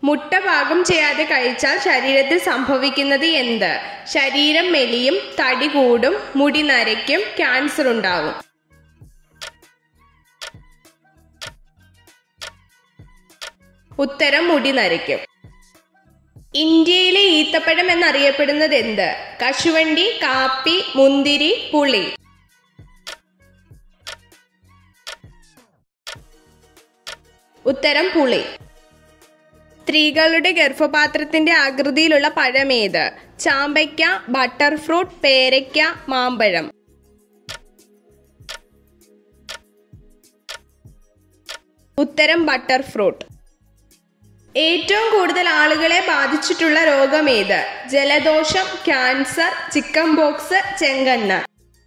മുട്ട പാകം ചെയ്യാതെ കഴിച്ചാൽ ശരീരത്തിൽ സംഭവിക്കുന്നത് എന്ത് ശരീരം മെലിയും തടി കൂടും മുടി നരയ്ക്കും ക്യാൻസർ ഉണ്ടാവും ഉത്തരം മുടി നരയ്ക്കും ഇന്ത്യയിലെ ഈത്തപ്പഴം എന്നറിയപ്പെടുന്നത് എന്ത് കശുവണ്ടി കാപ്പി മുന്തിരി പുളി ഉത്തരം പുളി സ്ത്രീകളുടെ ഗർഭപാത്രത്തിന്റെ ആകൃതിയിലുള്ള പഴമേത് ചാമ്പയ്ക്ക ബട്ടർ ഫ്രൂട്ട് പേരയ്ക്ക മാമ്പഴം ഉത്തരം ബട്ടർ ഫ്രൂട്ട് ഏറ്റവും കൂടുതൽ ആളുകളെ ബാധിച്ചിട്ടുള്ള രോഗമേത് ജലദോഷം ക്യാൻസർ ചിക്കൻ ബോക്സ് ചെങ്കണ്ണ്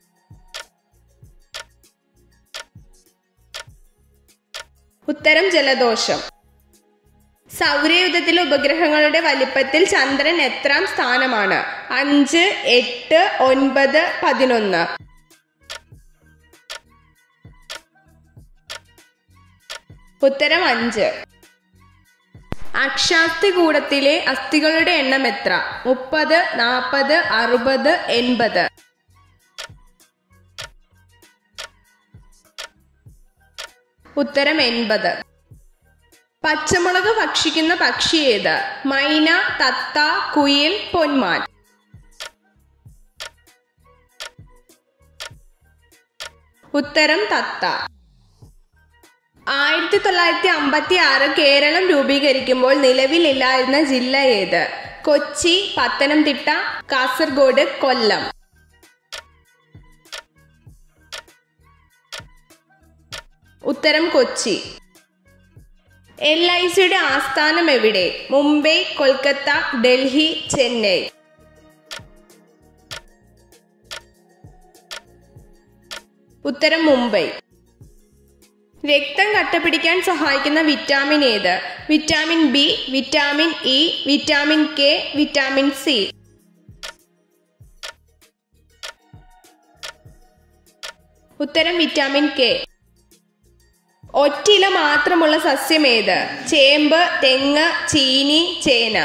ഉത്തരം ജലദോഷം സൗരയുധത്തിലെ ഉപഗ്രഹങ്ങളുടെ വലിപ്പത്തിൽ ചന്ദ്രൻ എത്രാം സ്ഥാനമാണ് അഞ്ച് എട്ട് ഒൻപത് പതിനൊന്ന് ഉത്തരം അഞ്ച് അക്ഷാസ്തികൂടത്തിലെ അസ്ഥികളുടെ എണ്ണം എത്ര മുപ്പത് നാൽപ്പത് അറുപത് എൺപത് ഉത്തരം എൺപത് പച്ചമുളക് ഭക്ഷിക്കുന്ന പക്ഷി ഏത് മൈന തത്ത കുയിൽ പൊന്മാൻ ഉത്തരം തത്ത ആയിരത്തി തൊള്ളായിരത്തി അമ്പത്തി ആറ് കേരളം രൂപീകരിക്കുമ്പോൾ നിലവിലില്ലായിരുന്ന ജില്ല ഏത് കൊച്ചി പത്തനംതിട്ട കാസർഗോഡ് കൊല്ലം ഉത്തരം കൊച്ചി എൽ ഐ സിയുടെ ആസ്ഥാനം എവിടെ മുംബൈ കൊൽക്കത്ത ഡൽഹി ചെന്നൈ ഉത്തരം മുംബൈ രക്തം കട്ടപിടിക്കാൻ സഹായിക്കുന്ന വിറ്റാമിൻ ഏത് vitamin B vitamin E vitamin K vitamin C ഉത്തരം വിറ്റാമിൻ കെ ഒറ്റില മാത്രമുള്ള സസ്യം ഏത് ചേമ്പ് തെങ്ങ് ചീനി ചേന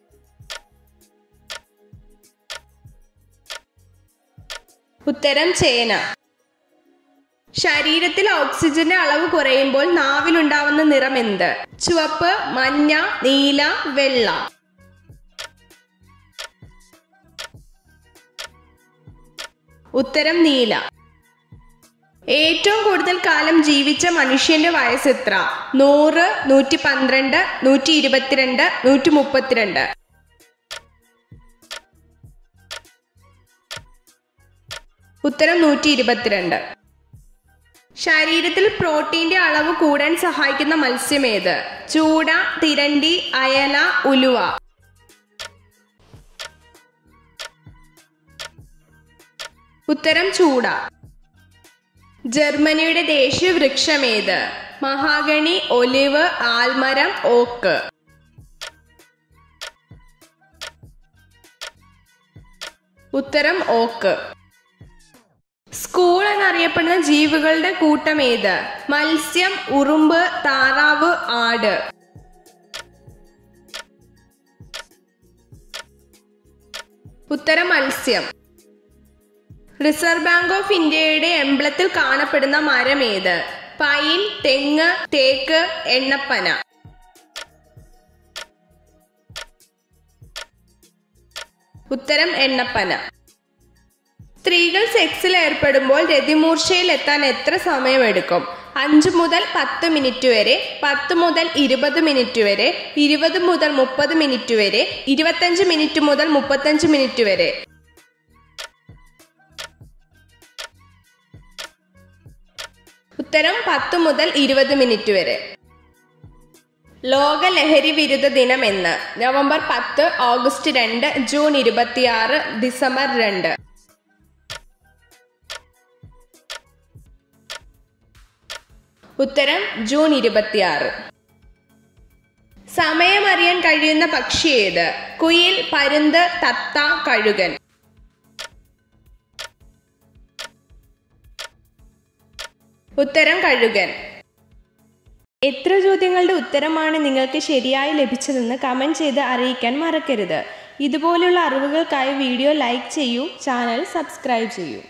ഉത്തരം ചേന ശരീരത്തിൽ ഓക്സിജന്റെ അളവ് കുറയുമ്പോൾ നാവിലുണ്ടാവുന്ന നിറം എന്ത് ചുവപ്പ് മഞ്ഞ നീല വെള്ള ഉത്തരം നീല ഏറ്റവും കൂടുതൽ കാലം ജീവിച്ച മനുഷ്യന്റെ വയസ്സ് എത്ര നൂറ് നൂറ്റി പന്ത്രണ്ട് നൂറ്റി ഇരുപത്തിരണ്ട് നൂറ്റി മുപ്പത്തിരണ്ട് ഉത്തരം നൂറ്റി ഇരുപത്തിരണ്ട് ശരീരത്തിൽ പ്രോട്ടീന്റെ അളവ് കൂടാൻ സഹായിക്കുന്ന മത്സ്യം ഏത് ചൂട തിരണ്ടി അയല ഉലുവ ഉത്തരം ചൂട ജർമ്മനിയുടെ ദേശീയ വൃക്ഷം ഏത് മഹാഗണി ഒലിവ് ആൽമരം ഓക്ക് ഉത്തരം ഓക്ക് സ്കൂൾ എന്നറിയപ്പെടുന്ന ജീവികളുടെ കൂട്ടം ഏത് മത്സ്യം ഉറുമ്പ് താറാവ് ആട് ഉത്തരം മത്സ്യം റിസർവ് ബാങ്ക് ഓഫ് ഇന്ത്യയുടെ എംബ്ലത്തിൽ കാണപ്പെടുന്ന മരം ഏത് പൈൻ തെങ്ങ് തേക്ക് എണ്ണപ്പന ഉത്തരം എണ്ണപ്പന സ്ത്രീകൾ സെക്സിൽ ഏർപ്പെടുമ്പോൾ രതിമൂർച്ചയിൽ എത്താൻ എത്ര സമയമെടുക്കും അഞ്ച് മുതൽ പത്ത് മിനിറ്റ് വരെ പത്ത് മുതൽ ഇരുപത് മിനിറ്റ് വരെ ഇരുപത് മുതൽ മുപ്പത് മിനിറ്റ് വരെ ഇരുപത്തഞ്ച് മിനിറ്റ് മുതൽ മുപ്പത്തഞ്ച് മിനിറ്റ് വരെ ഉത്തരം പത്ത് മുതൽ ഇരുപത് മിനിറ്റ് വരെ ലോക ലഹരി വിരുദ്ധ ദിനം എന്ന് നവംബർ പത്ത് ഓഗസ്റ്റ് രണ്ട് ജൂൺ ഇരുപത്തിയാറ് ഡിസംബർ രണ്ട് ഉത്തരം ജൂൺ ഇരുപത്തിയാറ് സമയമറിയാൻ കഴിയുന്ന പക്ഷി ഏത് കുയിൽ പരുന്ത് തത്ത കഴുകൻ ഉത്തരം കഴുകൻ എത്ര ചോദ്യങ്ങളുടെ ഉത്തരമാണ് നിങ്ങൾക്ക് ശരിയായി ലഭിച്ചതെന്ന് കമൻറ്റ് ചെയ്ത് അറിയിക്കാൻ മറക്കരുത് ഇതുപോലുള്ള അറിവുകൾക്കായി വീഡിയോ ലൈക്ക് ചെയ്യൂ ചാനൽ സബ്സ്ക്രൈബ് ചെയ്യൂ